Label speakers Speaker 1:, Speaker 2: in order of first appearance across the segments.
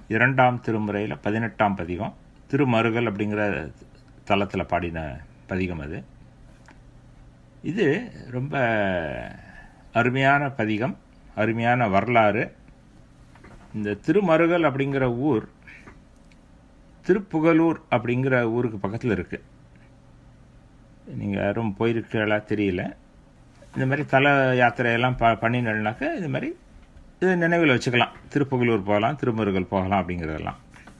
Speaker 1: இரண்டாம் திருமுறையில் பதினெட்டாம் பதிகம் திருமருகல் அப்படிங்கிற தளத்தில் பாடின பதிகம் அது இது ரொம்ப அருமையான பதிகம் அருமையான வரலாறு இந்த திருமருகல் அப்படிங்கிற ஊர் திருப்புகலூர் அப்படிங்கிற ஊருக்கு பக்கத்தில் இருக்குது நீங்கள் யாரும் போயிருக்கீங்களா தெரியல இந்த மாதிரி தல யாத்திரையெல்லாம் ப பண்ணினாக்க இது மாதிரி இது நினைவில் வச்சுக்கலாம் திருப்புகலூர் போகலாம் திருமருகல் போகலாம் அப்படிங்கிறதெல்லாம்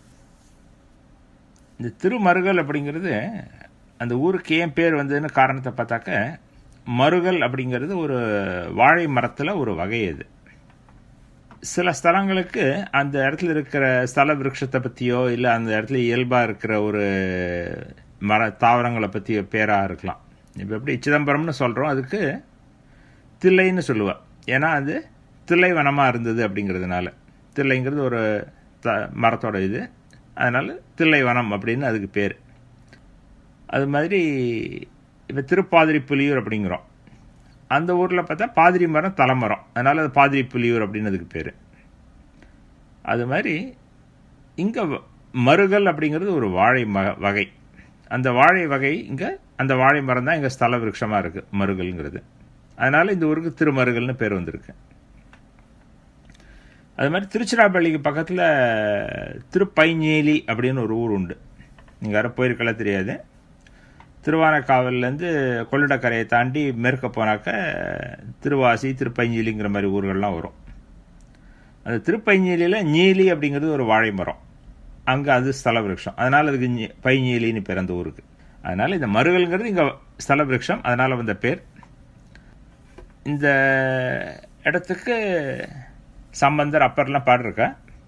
Speaker 1: இந்த திருமருகல் அப்படிங்கிறது அந்த ஊருக்கு ஏன் பேர் வந்ததுன்னு காரணத்தை பார்த்தாக்க மருகல் அப்படிங்கிறது ஒரு வாழை மரத்தில் ஒரு வகை அது சில ஸ்தலங்களுக்கு அந்த இடத்துல இருக்கிற ஸ்தல விருட்சத்தை பற்றியோ இல்லை அந்த இடத்துல இயல்பாக இருக்கிற ஒரு மர தாவரங்களை பற்றியோ பேராக இருக்கலாம் இப்போ எப்படி சிதம்பரம்னு சொல்கிறோம் அதுக்கு தில்லைன்னு சொல்லுவாள் ஏன்னா அது தில்லை வனமாக இருந்தது அப்படிங்கிறதுனால தில்லைங்கிறது ஒரு த மரத்தோட இது அதனால் தில்லை வனம் அப்படின்னு அதுக்கு பேர் அது மாதிரி இப்போ திருப்பாதிரி புலியூர் அப்படிங்கிறோம் அந்த ஊரில் பார்த்தா பாதிரி மரம் தலைமரம் அதனால் அது பாதிரி புலியூர் அப்படின்னு அதுக்கு பேர் அது மாதிரி இங்கே மருகல் அப்படிங்கிறது ஒரு வாழை ம வகை அந்த வாழை வகை இங்கே அந்த வாழை மரம் தான் இங்கே ஸ்தல விருட்சமாக இருக்குது மருகல்ங்கிறது அதனால் இந்த ஊருக்கு திருமருகல்னு பேர் வந்திருக்கு அது மாதிரி திருச்சிராப்பள்ளிக்கு பக்கத்தில் திருப்பைஞ்சேலி அப்படின்னு ஒரு ஊர் உண்டு நீங்கள் யாரும் போயிருக்கல தெரியாது திருவானக்காவல்லேருந்து கொள்ளிடக்கரையை தாண்டி மேற்க போனாக்க திருவாசி திருப்பைஞ்சேலிங்கிற மாதிரி ஊர்கள்லாம் வரும் அந்த திருப்பைஞ்சேலியில் நீலி அப்படிங்கிறது ஒரு வாழை மரம் அங்கே அது ஸ்தல விருட்சம் அதனால் அதுக்கு பைஞ்சேலின்னு பேர் அந்த ஊருக்கு அதனால் இந்த மருகல்ங்கிறது இங்கே ஸ்தல விருட்சம் அதனால் வந்த பேர் இந்த இடத்துக்கு சம்பந்தர் அப்பர்லாம் பாடிருக்க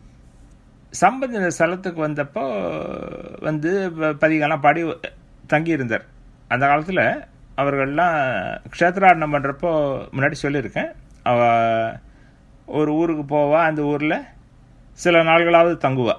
Speaker 1: சம்பந்த இந்த ஸ்தலத்துக்கு வந்தப்போ வந்து பதிகெல்லாம் பாடி தங்கியிருந்தார் அந்த காலத்தில் அவர்கள்லாம் க்ஷேத்ராடனம் பண்ணுறப்போ முன்னாடி சொல்லியிருக்கேன் அவ ஒரு ஊருக்கு போவா அந்த ஊரில் சில நாள்களாவது தங்குவா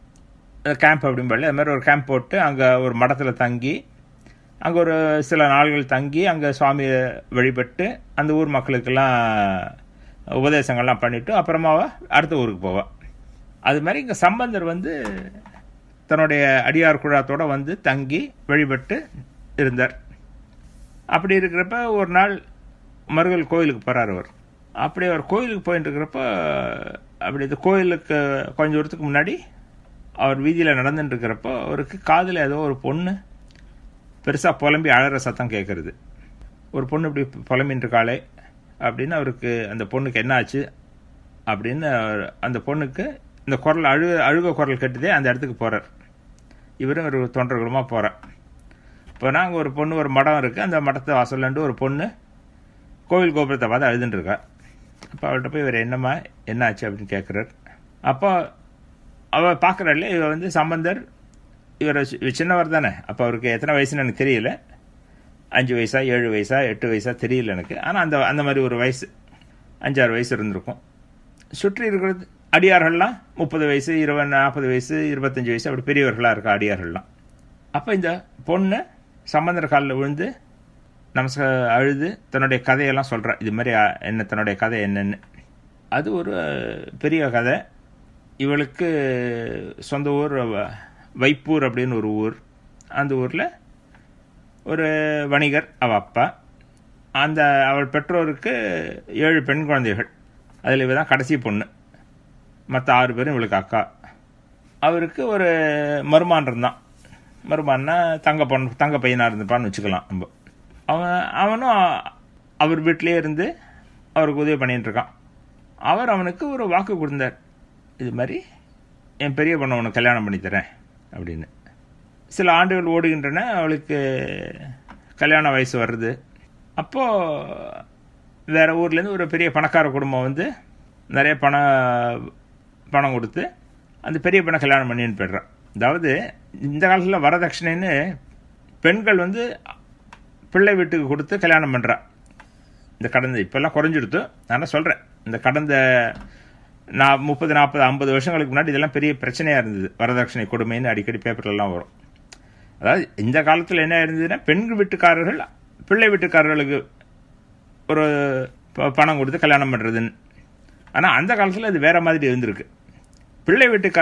Speaker 1: கேம்ப் அப்படிம்பாள் அது மாதிரி ஒரு கேம்ப் போட்டு அங்கே ஒரு மடத்தில் தங்கி அங்கே ஒரு சில நாள்கள் தங்கி அங்கே சுவாமியை வழிபட்டு அந்த ஊர் மக்களுக்கெல்லாம் உபதேசங்கள்லாம் பண்ணிவிட்டு அப்புறமாவா அடுத்த ஊருக்கு போவாள் அது மாதிரி இங்கே சம்பந்தர் வந்து தன்னுடைய அடியார் குழாத்தோடு வந்து தங்கி வழிபட்டு இருந்தார் அப்படி இருக்கிறப்ப ஒரு நாள் மருகல் கோயிலுக்கு போகிறார் அவர் அப்படி அவர் கோயிலுக்கு போயிட்டு இருக்கிறப்ப அப்படி இந்த கோயிலுக்கு கொஞ்சம் தூரத்துக்கு முன்னாடி அவர் வீதியில் நடந்துட்டு இருக்கிறப்போ அவருக்கு காதில் ஏதோ ஒரு பொண்ணு பெருசாக புலம்பி அழகிற சத்தம் கேட்குறது ஒரு பொண்ணு இப்படி புலம்பின்னு இருக்காளே அப்படின்னு அவருக்கு அந்த பொண்ணுக்கு என்ன ஆச்சு அப்படின்னு அந்த பொண்ணுக்கு இந்த குரல் அழு அழுக குரல் கட்டுதே அந்த இடத்துக்கு போகிறார் இவரும் ஒரு தொண்டர்களுமாக போகிறார் இப்போ நாங்கள் ஒரு பொண்ணு ஒரு மடம் இருக்குது அந்த மடத்தை வாசல்லன்ட்டு ஒரு பொண்ணு கோவில் கோபுரத்தை பார்த்து அழுதுன்ட்ருக்கா அப்போ அவர்கிட்ட போய் இவர் என்னம்மா என்ன ஆச்சு அப்படின்னு கேட்குறார் அப்போ அவள் பார்க்குறாள் இவர் வந்து சம்பந்தர் இவர் சின்னவர் தானே அப்போ அவருக்கு எத்தனை வயசுன்னு எனக்கு தெரியல அஞ்சு வயசா ஏழு வயசா எட்டு வயசா தெரியல எனக்கு ஆனால் அந்த அந்த மாதிரி ஒரு வயசு அஞ்சாறு வயசு இருந்திருக்கும் சுற்றி இருக்கிறது அடியார்கள்லாம் முப்பது வயசு இருபது நாற்பது வயசு இருபத்தஞ்சி வயசு அப்படி பெரியவர்களாக இருக்கா அடியார்கள்லாம் அப்போ இந்த பொண்ணு சம்பந்தர் காலில் விழுந்து நமஸ்க அழுது தன்னுடைய கதையெல்லாம் சொல்கிறா இது மாதிரி என்ன தன்னுடைய கதை என்னென்னு அது ஒரு பெரிய கதை இவளுக்கு சொந்த ஊர் வைப்பூர் அப்படின்னு ஒரு ஊர் அந்த ஊரில் ஒரு வணிகர் அவள் அப்பா அந்த அவள் பெற்றோருக்கு ஏழு பெண் குழந்தைகள் அதில் இவ தான் கடைசி பொண்ணு மற்ற ஆறு பேரும் இவளுக்கு அக்கா அவருக்கு ஒரு மருமான் இருந்தான் மருமான்னா தங்க பொண்ணு தங்க பையனாக இருந்துப்பான்னு வச்சுக்கலாம் நம்ம அவன் அவனும் அவர் வீட்டிலே இருந்து அவருக்கு உதவி பண்ணிகிட்டு இருக்கான் அவர் அவனுக்கு ஒரு வாக்கு கொடுத்தார் இது மாதிரி என் பெரிய பொண்ணை உனக்கு கல்யாணம் பண்ணித்தரேன் அப்படின்னு சில ஆண்டுகள் ஓடுகின்றன அவளுக்கு கல்யாண வயசு வருது அப்போது வேறு ஊர்லேருந்து ஒரு பெரிய பணக்கார குடும்பம் வந்து நிறைய பணம் பணம் கொடுத்து அந்த பெரிய பெண்ணை கல்யாணம் பண்ணின்னு போய்ட்றான் அதாவது இந்த காலத்தில் வரதட்சணைன்னு பெண்கள் வந்து பிள்ளை வீட்டுக்கு கொடுத்து கல்யாணம் பண்ணுறா இந்த கடந்த இப்போல்லாம் குறைஞ்சிடுத்து நான் சொல்கிறேன் இந்த கடந்த நான் முப்பது நாற்பது ஐம்பது வருஷங்களுக்கு முன்னாடி இதெல்லாம் பெரிய பிரச்சனையாக இருந்தது வரதட்சணை கொடுமைன்னு அடிக்கடி பேப்பர்லாம் வரும் அதாவது இந்த காலத்தில் என்ன இருந்ததுன்னா பெண் வீட்டுக்காரர்கள் பிள்ளை வீட்டுக்காரர்களுக்கு ஒரு பணம் கொடுத்து கல்யாணம் பண்ணுறதுன்னு ஆனால் அந்த காலத்தில் அது வேற மாதிரி இருந்திருக்கு பிள்ளை வீட்டுக்கார